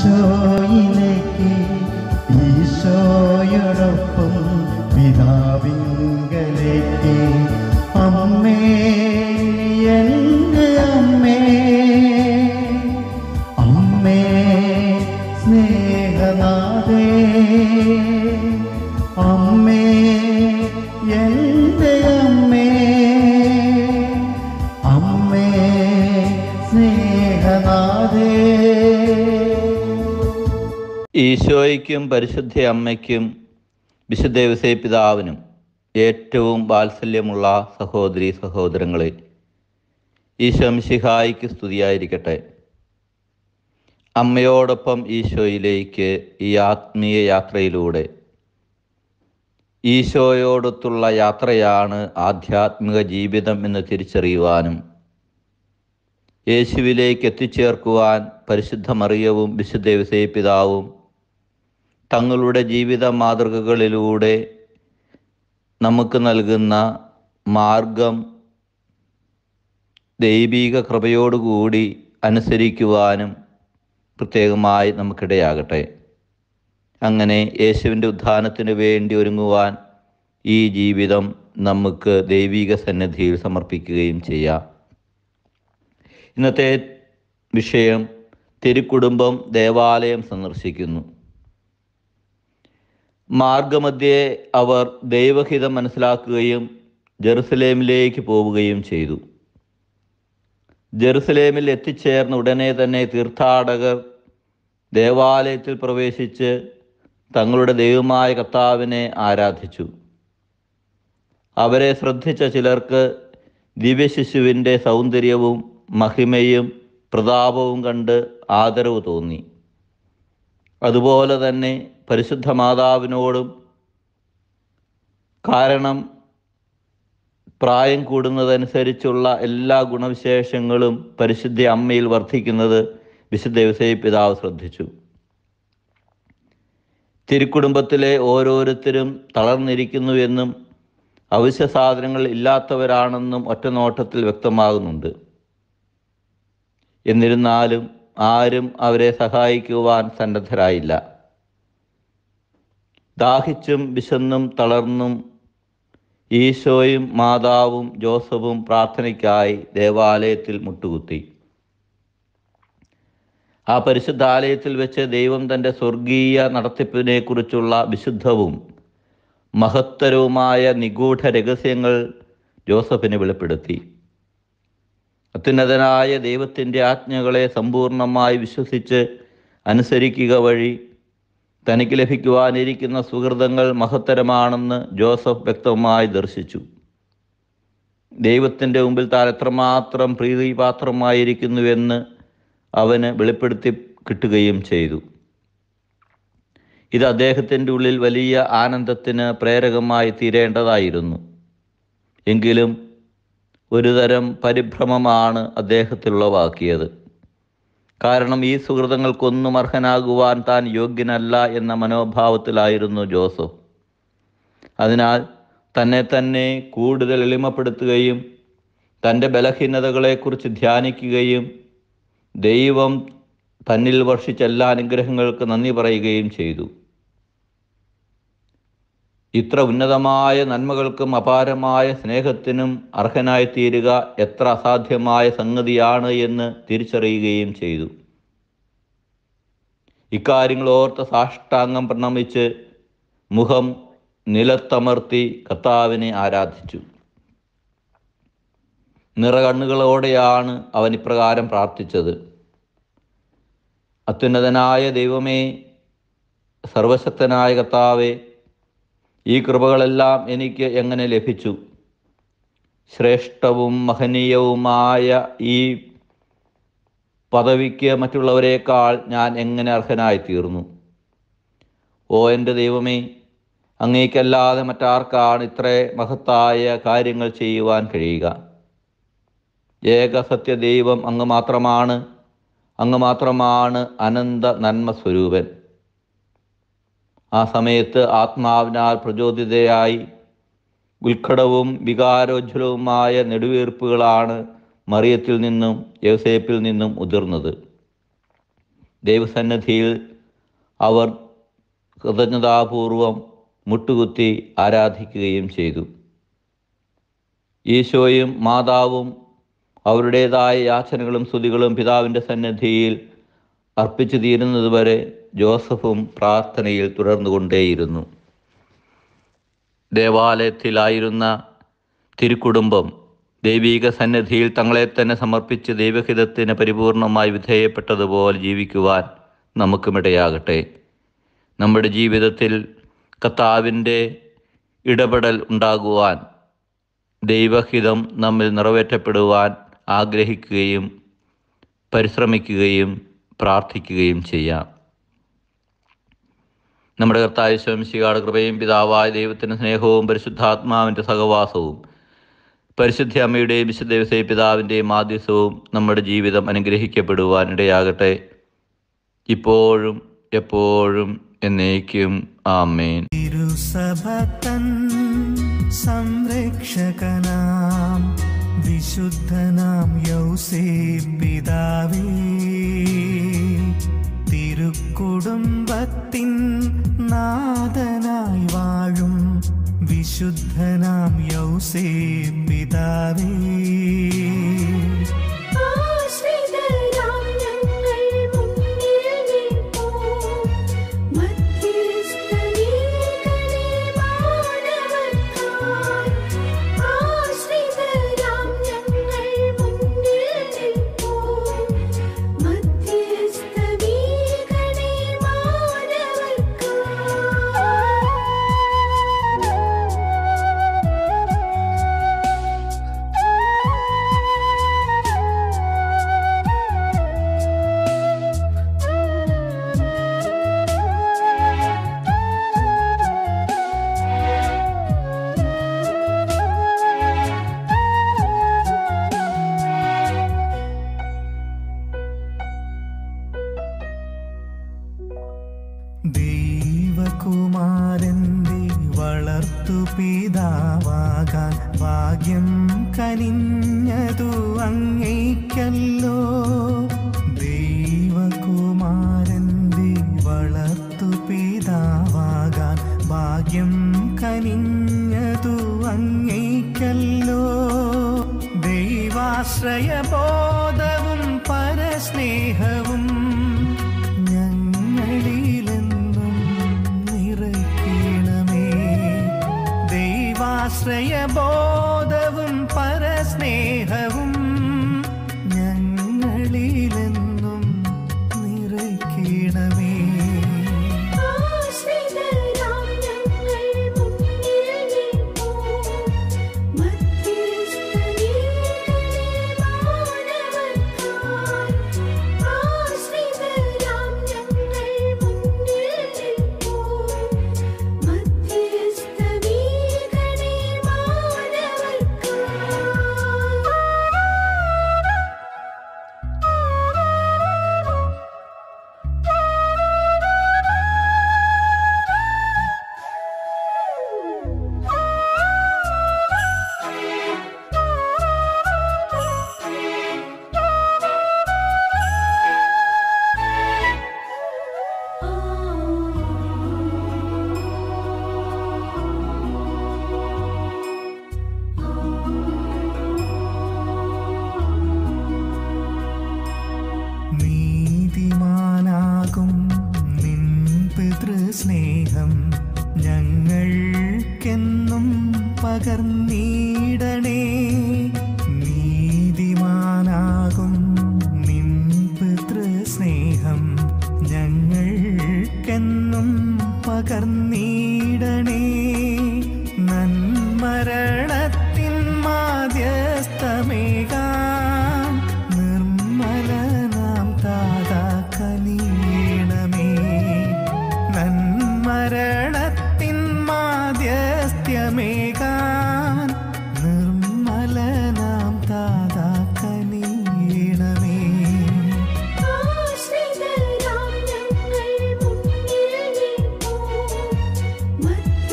ഈശോയിലേക്ക് ഈശോയോടൊപ്പം പിതാവിങ്കലേക്ക് അമ്മേ എൻ്റെ അമ്മേ അമ്മേ സ്നേഹനാഥേ അമ്മേ എൻ്റെ അമ്മേ അമ്മേ സ്നേഹനാഥേ ഈശോയ്ക്കും പരിശുദ്ധ അമ്മയ്ക്കും വിശുദ്ധ ദേവസേ പിതാവിനും ഏറ്റവും വാത്സല്യമുള്ള സഹോദരി സഹോദരങ്ങളെ ഈശോ മിശിഹായിക്ക് സ്തുതിയായിരിക്കട്ടെ അമ്മയോടൊപ്പം ഈശോയിലേക്ക് ഈ ആത്മീയ യാത്രയിലൂടെ ഈശോയോടൊത്തുള്ള യാത്രയാണ് ആധ്യാത്മിക ജീവിതം എന്ന് തിരിച്ചറിയുവാനും യേശുവിലേക്ക് എത്തിച്ചേർക്കുവാൻ പരിശുദ്ധ മറിയവും വിശുദ്ധ ദേവസേ പിതാവും തങ്ങളുടെ ജീവിത മാതൃകകളിലൂടെ നമുക്ക് നൽകുന്ന മാർഗം ദൈവീക കൃപയോടുകൂടി അനുസരിക്കുവാനും പ്രത്യേകമായി നമുക്കിടയാകട്ടെ അങ്ങനെ യേശുവിൻ്റെ ഉത്ഥാനത്തിന് വേണ്ടി ഒരുങ്ങുവാൻ ഈ ജീവിതം നമുക്ക് ദൈവിക സന്നിധിയിൽ സമർപ്പിക്കുകയും ചെയ്യാം ഇന്നത്തെ വിഷയം തിരുക്കുടുംബം ദേവാലയം സന്ദർശിക്കുന്നു മാർഗമധ്യേ അവർ ദൈവഹിതം മനസ്സിലാക്കുകയും ജെറുസലേമിലേക്ക് പോവുകയും ചെയ്തു ജെറുസലേമിൽ എത്തിച്ചേർന്ന ഉടനെ തന്നെ തീർത്ഥാടകർ ദേവാലയത്തിൽ പ്രവേശിച്ച് തങ്ങളുടെ ദൈവമായ കർത്താവിനെ ആരാധിച്ചു അവരെ ശ്രദ്ധിച്ച ചിലർക്ക് ദിവ്യശിശുവിൻ്റെ സൗന്ദര്യവും മഹിമയും പ്രതാപവും കണ്ട് ആദരവ് തോന്നി അതുപോലെ തന്നെ പരിശുദ്ധ മാതാവിനോടും കാരണം പ്രായം കൂടുന്നതനുസരിച്ചുള്ള എല്ലാ ഗുണവിശേഷങ്ങളും പരിശുദ്ധ അമ്മയിൽ വർദ്ധിക്കുന്നത് വിശുദ്ധ ദേവസേ പിതാവ് ശ്രദ്ധിച്ചു തിരുക്കുടുംബത്തിലെ ഓരോരുത്തരും തളർന്നിരിക്കുന്നുവെന്നും അവശ്യ സാധനങ്ങൾ ഇല്ലാത്തവരാണെന്നും ഒറ്റനോട്ടത്തിൽ വ്യക്തമാകുന്നുണ്ട് എന്നിരുന്നാലും ആരും അവരെ സഹായിക്കുവാൻ സന്നദ്ധരായില്ല ദാഹിച്ചും വിശന്നും തളർന്നും ഈശോയും മാതാവും ജോസഫും പ്രാർത്ഥനയ്ക്കായി ദേവാലയത്തിൽ മുട്ടുകുത്തി ആ പരിശുദ്ധാലയത്തിൽ വെച്ച് ദൈവം തൻ്റെ സ്വർഗീയ നടത്തിപ്പിനെ കുറിച്ചുള്ള വിശുദ്ധവും മഹത്തരവുമായ നിഗൂഢ രഹസ്യങ്ങൾ ജോസഫിന് വെളിപ്പെടുത്തി അത്യുന്നതനായ ദൈവത്തിൻ്റെ ആജ്ഞകളെ സമ്പൂർണമായി വിശ്വസിച്ച് അനുസരിക്കുക വഴി തനിക്ക് ലഭിക്കുവാനിരിക്കുന്ന സുഹൃതങ്ങൾ മഹത്തരമാണെന്ന് ജോസഫ് വ്യക്തമായി ദർശിച്ചു ദൈവത്തിൻ്റെ മുമ്പിൽ താൻ എത്രമാത്രം പ്രീതിപാത്രമായിരിക്കുന്നുവെന്ന് അവന് വെളിപ്പെടുത്തി കിട്ടുകയും ചെയ്തു ഇത് അദ്ദേഹത്തിൻ്റെ ഉള്ളിൽ വലിയ ആനന്ദത്തിന് പ്രേരകമായി തീരേണ്ടതായിരുന്നു എങ്കിലും ഒരുതരം പരിഭ്രമമാണ് അദ്ദേഹത്തിലുളവാക്കിയത് കാരണം ഈ സുഹൃതങ്ങൾക്കൊന്നും അർഹനാകുവാൻ താൻ യോഗ്യനല്ല എന്ന മനോഭാവത്തിലായിരുന്നു ജോസഫ് അതിനാൽ തന്നെ തന്നെ കൂടുതൽ എളിമപ്പെടുത്തുകയും തൻ്റെ ബലഹീനതകളെക്കുറിച്ച് ധ്യാനിക്കുകയും ദൈവം തന്നിൽ വർഷിച്ച എല്ലാ അനുഗ്രഹങ്ങൾക്ക് നന്ദി പറയുകയും ചെയ്തു ഇത്ര ഉന്നതമായ നന്മകൾക്കും അപാരമായ സ്നേഹത്തിനും അർഹനായി തീരുക എത്ര അസാധ്യമായ സംഗതിയാണ് എന്ന് തിരിച്ചറിയുകയും ചെയ്തു ഇക്കാര്യങ്ങൾ ഓർത്ത് സാഷ്ടാംഗം പ്രണമിച്ച് മുഖം നിലത്തമർത്തി കർത്താവിനെ ആരാധിച്ചു നിറകണ്ണുകളോടെയാണ് അവൻ ഇപ്രകാരം പ്രാർത്ഥിച്ചത് അത്യുന്നതനായ ദൈവമേ സർവശക്തനായ കർത്താവേ ഈ കൃപകളെല്ലാം എനിക്ക് എങ്ങനെ ലഭിച്ചു ശ്രേഷ്ഠവും മഹനീയവുമായ ഈ പദവിക്ക് മറ്റുള്ളവരെക്കാൾ ഞാൻ എങ്ങനെ അർഹനായി തീർന്നു ഓ എൻ്റെ ദൈവമേ അങ്ങേക്കല്ലാതെ മറ്റാർക്കാണ് ഇത്ര മഹത്തായ കാര്യങ്ങൾ ചെയ്യുവാൻ കഴിയുക ഏക സത്യ ദൈവം അങ്ങ് മാത്രമാണ് അങ്ങ് മാത്രമാണ് അനന്ത നന്മ സ്വരൂപൻ ആ സമയത്ത് ആത്മാവിനാൽ പ്രചോദിതയായി ഉത്കടവും വികാരോജ്വലവുമായ നെടുവീർപ്പുകളാണ് മറിയത്തിൽ നിന്നും യോസേപ്പിൽ നിന്നും ഉതിർന്നത് ദൈവസന്നിധിയിൽ അവർ കൃതജ്ഞതാപൂർവം മുട്ടുകുത്തി ആരാധിക്കുകയും ചെയ്തു ഈശോയും മാതാവും അവരുടേതായ യാചനകളും സ്തുതികളും പിതാവിൻ്റെ സന്നിധിയിൽ അർപ്പിച്ചു തീരുന്നതുവരെ ജോസഫും പ്രാർത്ഥനയിൽ തുടർന്നുകൊണ്ടേയിരുന്നു ദേവാലയത്തിലായിരുന്ന തിരുക്കുടുംബം ദൈവീക സന്നിധിയിൽ തങ്ങളെ തന്നെ സമർപ്പിച്ച് ദൈവഹിതത്തിന് പരിപൂർണമായി വിധേയപ്പെട്ടതുപോലെ ജീവിക്കുവാൻ നമുക്കുമിടയാകട്ടെ നമ്മുടെ ജീവിതത്തിൽ കർത്താവിൻ്റെ ഇടപെടൽ ഉണ്ടാകുവാൻ ദൈവഹിതം നമ്മിൽ നിറവേറ്റപ്പെടുവാൻ ആഗ്രഹിക്കുകയും പരിശ്രമിക്കുകയും പ്രാർത്ഥിക്കുകയും ചെയ്യാം നമ്മുടെ കർത്താവ് ശംശികാട് കൃപയും പിതാവായ ദൈവത്തിൻ്റെ സ്നേഹവും പരിശുദ്ധാത്മാവിൻ്റെ സഹവാസവും പരിശുദ്ധ അമ്മയുടെയും വിശുദ്ധ ദിവസ പിതാവിൻ്റെയും മാധ്യസവും നമ്മുടെ ജീവിതം അനുഗ്രഹിക്കപ്പെടുവാൻ ഇടയാകട്ടെ ഇപ്പോഴും എപ്പോഴും എന്നേക്കും ആമേൻ തിരുസഭത്തൻ സംരക്ഷകനാം വിശുദ്ധനാം യൗസേ പിതാവേ തിരുക്കുടുംബത്തിൻ നാഥനായി വാഴും വിശുദ്ധനാം യൗസേ പിതാവേ ആശ്രിതരാം ഞങ്ങൾ മുന്നിൽ നിൽപ്പൂ മധ്യസ്ഥനീകളെ മാനവർക്കായി ആശ്രിതരാം ഞങ്ങൾ മുന്നിൽ നിൽപ്പൂ മധ്യസ്ഥനീകളെ ദൈവകുമാരന്റെ വളർത്തു പിതാവാകാൻ ഭാഗ്യം കനിഞ്ഞതു അങ്ങേക്കല്ലോ ദൈവകുമാരന്റെ വളർത്തു പിതാവാകാൻ ഭാഗ്യം കനിഞ്ഞതു അങ്ങേക്കല്ലോ ദൈവാശ്രയ ബോധവും പരസ്നേഹവും ഞങ്ങളിലെന്നും നിറയ്ക്കണമേ ദൈവാശ്രയ ബോധവും പരസ്നേഹവും ഞങ്ങളിലെന്നും നിറയ്ക്കണമേ ആശ്രിതരാം ഞങ്ങൾ മുന്നിൽ നിൽപ്പൂ മധ്യസ്ഥനീകളെ മാനവർക്കായി ആശ്രിതരാം ഞങ്ങൾ മുന്നിൽ നിൽപ്പൂ മധ്യസ്ഥനീകളെ മാനവർക്കായി നീതിമാനാകും നിൻ പിതൃസ്നേഹം ഞങ്ങൾക്കെന്നും പകർന്നീടണേ നീതിമാനാകും നിൻ പിതൃസ്നേഹം ഞങ്ങൾക്കെന്നും പകർന്നീടണേ നന്മരണത്തിൻ മാധ്യസ്ഥമേകാൻ നിർമ്മലനാം താതാ കനിയണമേ നന്മരണത്തിൻ മാധ്യസ്ഥ്യമേകാൻ നിർമ്മലനാം താതാ കനിയണമേ ആശ്രിതരാം ഞങ്ങൾ മുന്നിൽ നിൽപ്പൂ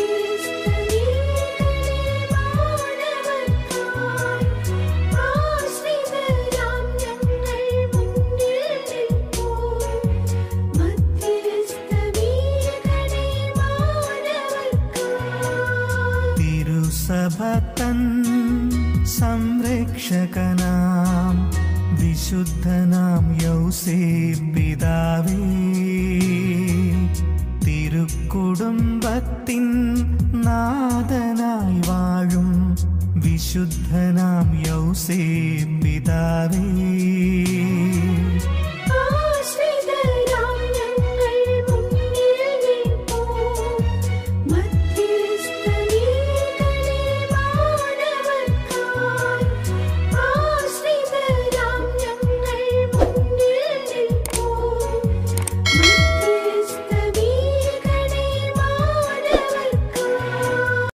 മധ്യസ്ഥനീകളെ മാനവർക്കായി രക്ഷകനാം വിശുദ്ധനാം യൗസേ പിതാവേ തിരുക്കുടുംബത്തിൻ നാഥനായി വാഴും വിശുദ്ധനാം യൗസേ പിതാവേ